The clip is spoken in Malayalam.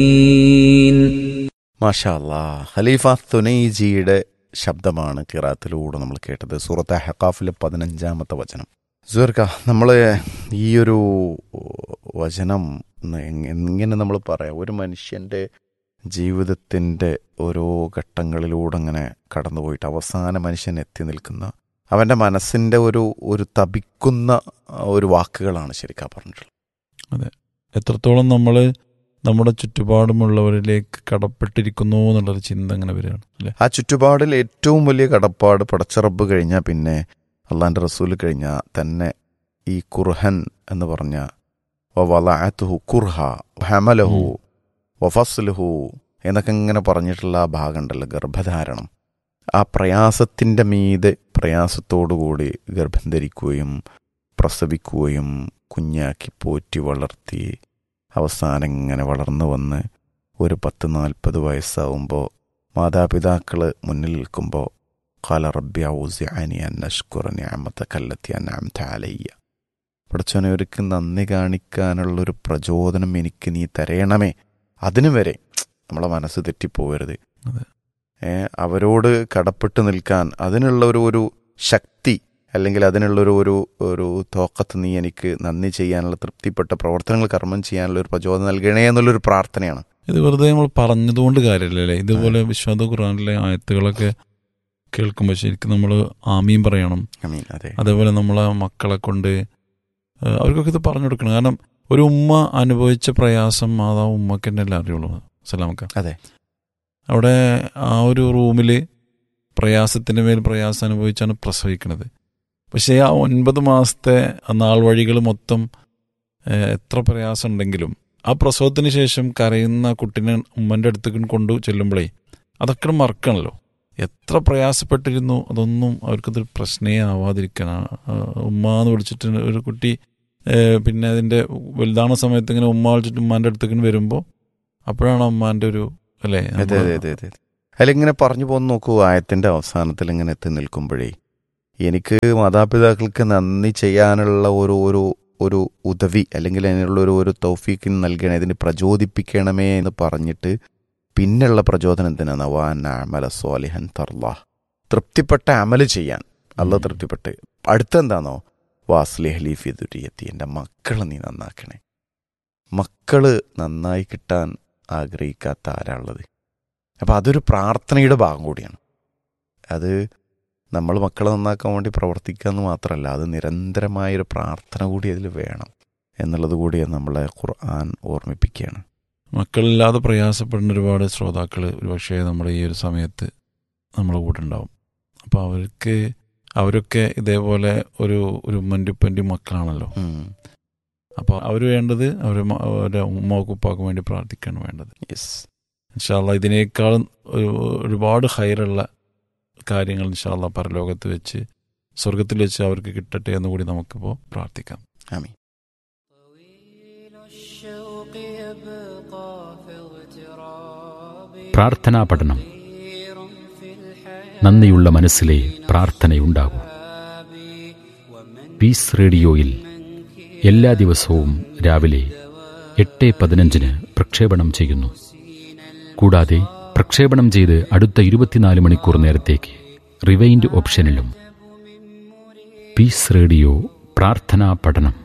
മാഷാ അല്ലാ ഖലീഫ തുനൈജിയുടെ ശബ്ദമാണ് കിറാത്തിലൂടെ നമ്മൾ കേട്ടത് സൂറത്ത് ഹക്കാഫിലെ പതിനഞ്ചാമത്തെ വചനം സുഹർക്ക നമ്മൾ ഈ ഒരു വചനം എങ് എങ്ങനെ നമ്മൾ പറയാം ഒരു മനുഷ്യൻ്റെ ജീവിതത്തിൻ്റെ ഓരോ ഘട്ടങ്ങളിലൂടെ അങ്ങനെ കടന്നുപോയിട്ട് അവസാന മനുഷ്യൻ എത്തി നിൽക്കുന്ന അവൻ്റെ മനസ്സിൻ്റെ ഒരു ഒരു തപിക്കുന്ന ഒരു വാക്കുകളാണ് ശരിക്കാ പറഞ്ഞിട്ടുള്ളത് എത്രത്തോളം നമ്മൾ നമ്മുടെ ചുറ്റുപാടുമുള്ളവരിലേക്ക് കടപ്പെട്ടിരിക്കുന്നു എന്നുള്ളൊരു ചിന്ത അങ്ങനെ വരികയാണ് അല്ലെ ആ ചുറ്റുപാടിൽ ഏറ്റവും വലിയ കടപ്പാട് പടച്ചറബ് കഴിഞ്ഞാൽ പിന്നെ അള്ളാന്റെ റസൂൽ കഴിഞ്ഞാൽ തന്നെ ഈ ഖുർഹൻ എന്ന് പറഞ്ഞ വലാഅത്തുഹു ഖുർഹ ഹമലഹു വഫസ്ലുഹു എന്നൊക്കെ ഇങ്ങനെ പറഞ്ഞിട്ടുള്ള ആ ഭാഗം ഉണ്ടല്ലോ ഗർഭധാരണം ആ പ്രയാസത്തിൻ്റെ മീതെ പ്രയാസത്തോടുകൂടി ഗർഭം ധരിക്കുകയും പ്രസവിക്കുകയും കുഞ്ഞാക്കി പോറ്റി വളർത്തി അവസാനം ഇങ്ങനെ വളർന്നു വന്ന് ഒരു പത്ത് നാൽപ്പത് വയസ്സാവുമ്പോൾ മാതാപിതാക്കൾ മുന്നിൽ നിൽക്കുമ്പോൾ കാല റബ്ബി ഔസിഅനി അൻ അഷ്കുറ നിഅമതക അല്ലത്തി അൻഅംത അലയ്യ പഠിച്ചോനെ ഒരുക്ക് നന്ദി കാണിക്കാനുള്ളൊരു പ്രചോദനം എനിക്ക് നീ തരയണമേ അതിനു വരെ നമ്മളെ മനസ്സ് തെറ്റിപ്പോകരുത് അതെ. ഏ അവരോട് കടപ്പെട്ട് നിൽക്കാൻ അതിനുള്ള ഒരു ഒരു ശക്തി അല്ലെങ്കിൽ അതിനുള്ളൊരു ഒരു ഒരു തോക്കത്ത് നീ എനിക്ക് നന്ദി ചെയ്യാനുള്ള തൃപ്തിപ്പെട്ട പ്രവർത്തനങ്ങൾ കർമ്മം ചെയ്യാനുള്ള ഒരു പ്രചോദനം നൽകണേ എന്നുള്ളൊരു പ്രാർത്ഥനയാണ് ഇത് വെറുതെ നമ്മൾ പറഞ്ഞതുകൊണ്ട് കാര്യമില്ലല്ലേ ഇതുപോലെ വിശ്വാസ ഖുറാനിലെ ആയത്തുകളൊക്കെ കേൾക്കുമ്പോൾ ശരിക്കും നമ്മൾ ആമീൻ പറയണം അമീൻ അതെ അതേപോലെ നമ്മളെ മക്കളെ കൊണ്ട് ഏഹ് അവർക്കൊക്കെ ഇത് പറഞ്ഞു കൊടുക്കണം കാരണം ഒരു ഉമ്മ അനുഭവിച്ച പ്രയാസം അത് ആ ഉമ്മക്ക് തന്നെ അല്ലേ അറിയുള്ളൂ സലാമക്ക അതെ അവിടെ ആ ഒരു റൂമിൽ പ്രയാസത്തിൻ്റെ മേൽ പ്രയാസം അനുഭവിച്ചാണ് പ്രസവിക്കുന്നത് പക്ഷേ ആ ഒൻപത് മാസത്തെ ആ നാൾ വഴികൾ മൊത്തം ഏഹ്, എത്ര പ്രയാസം ഉണ്ടെങ്കിലും ആ പ്രസവത്തിന് ശേഷം കരയുന്ന കുട്ടീനെ ഉമ്മൻ്റെ അടുത്തേക്ക് കൊണ്ടു ചെല്ലുമ്പോഴേ അതൊക്കെ മറക്കണല്ലോ എത്ര പ്രയാസപ്പെട്ടിരുന്നു അതൊന്നും അവർക്കതൊരു പ്രശ്നേ ആവാതിരിക്കാൻ ആ- ആ ഉമ്മ എന്ന് വിളിച്ചിട്ട് ഒരു കുട്ടി ഏഹ്, പിന്നെ അതിൻ്റെ വലുതാണ സമയത്ത് ഇങ്ങനെ ഉമ്മ വിളിച്ചിട്ട് ഉമ്മാൻ്റെ അടുത്തേക്ക് വരുമ്പോൾ അപ്പോഴാണ് ഉമ്മാൻ്റെ ഒരു അല്ലേ അതെ അതെ അതെ അതെ അതിലിങ്ങനെ പറഞ്ഞു പോന്ന് നോക്കൂ ആയത്തിന്റെ അവസാനത്തിൽ ഇങ്ങനെ എത്തി നിൽക്കുമ്പോഴേ എനിക്ക് മാതാപിതാക്കൾക്ക് നന്ദി ചെയ്യാനുള്ള ഒരു ഒരു ഒരു ഉദവി അല്ലെങ്കിൽ അതിനുള്ള ഒരു ഒരു തൗഫീക്ക് നൽകണേ ഇതിന് പ്രചോദിപ്പിക്കണമേ എന്ന് പറഞ്ഞിട്ട് പിന്നെയുള്ള പ്രചോദനം എന്തിനാണ് വാൻ അമല സ്വാലിഹൻ തർലാ തൃപ്തിപ്പെട്ട അമല് ചെയ്യാൻ അല്ല ഉം. തൃപ്തിപ്പെട്ട് അടുത്തെന്താണോ വാസ്ലിഹലി ഫിദുരിയത്തി എൻ്റെ മക്കളെ നീ നന്നാക്കണേ മക്കള് നന്നായി കിട്ടാൻ ആഗ്രഹിക്കാത്ത ആരാളുള്ളത് അപ്പം അതൊരു പ്രാർത്ഥനയുടെ ഭാഗം കൂടിയാണ് അത് നമ്മൾ മക്കളെ നന്നാക്കാൻ വേണ്ടി പ്രവർത്തിക്കുക എന്ന് മാത്രമല്ല അത് നിരന്തരമായൊരു പ്രാർത്ഥന കൂടി അതിൽ വേണം എന്നുള്ളത് കൂടി നമ്മളെ ഖുർആൻ ഓർമ്മിപ്പിക്കുകയാണ് മക്കളില്ലാതെ പ്രയാസപ്പെടുന്ന ഒരുപാട് ശ്രോതാക്കൾ ഒരുപക്ഷെ നമ്മുടെ ഈ ഒരു സമയത്ത് നമ്മുടെ കൂടെ ഉണ്ടാവും അപ്പോൾ അവർക്ക് അവരൊക്കെ ഇതേപോലെ ഒരു ഒരു ഉമ്മൻ്റെ മക്കളാണല്ലോ ഉം. അപ്പോൾ അവർ വേണ്ടത് അവർ അവരുടെ ഉമ്മാക്കും ഉപ്പാക്കും വേണ്ടി പ്രാർത്ഥിക്കുകയാണ് വേണ്ടത് യെസ് ഇൻഷാല്ല ഇതിനേക്കാളും ഒരു ഒരുപാട് ഹൈറുള്ള കാര്യങ്ങൾ ഇൻഷാല്ല പരലോകത്ത് വെച്ച് സ്വർഗത്തിൽ വെച്ച് അവർക്ക് കിട്ടട്ടെ എന്ന് കൂടി നമുക്കിപ്പോൾ പ്രാർത്ഥിക്കാം ആമീൻ طويل الشوق يبقى في اغتراب പ്രാർത്ഥനാ പഠനം طير في الحياة നന്ദിയുള്ള മനസ്സിലെ പ്രാർത്ഥനയുണ്ടാകൂ പീസ് റേഡിയോയിൽ എല്ലാ ദിവസവും രാവിലെ എട്ട് പതിനഞ്ചിന് പ്രക്ഷേപണം ചെയ്യുന്നു കൂടാതെ പ്രക്ഷേപണം ചെയ്ത് അടുത്ത ഇരുപത്തിനാല് മണിക്കൂർ നേരത്തേക്ക് റിവൈൻഡ് ഓപ്ഷനിലും പീസ് റേഡിയോ പ്രാർത്ഥനാ പഠനം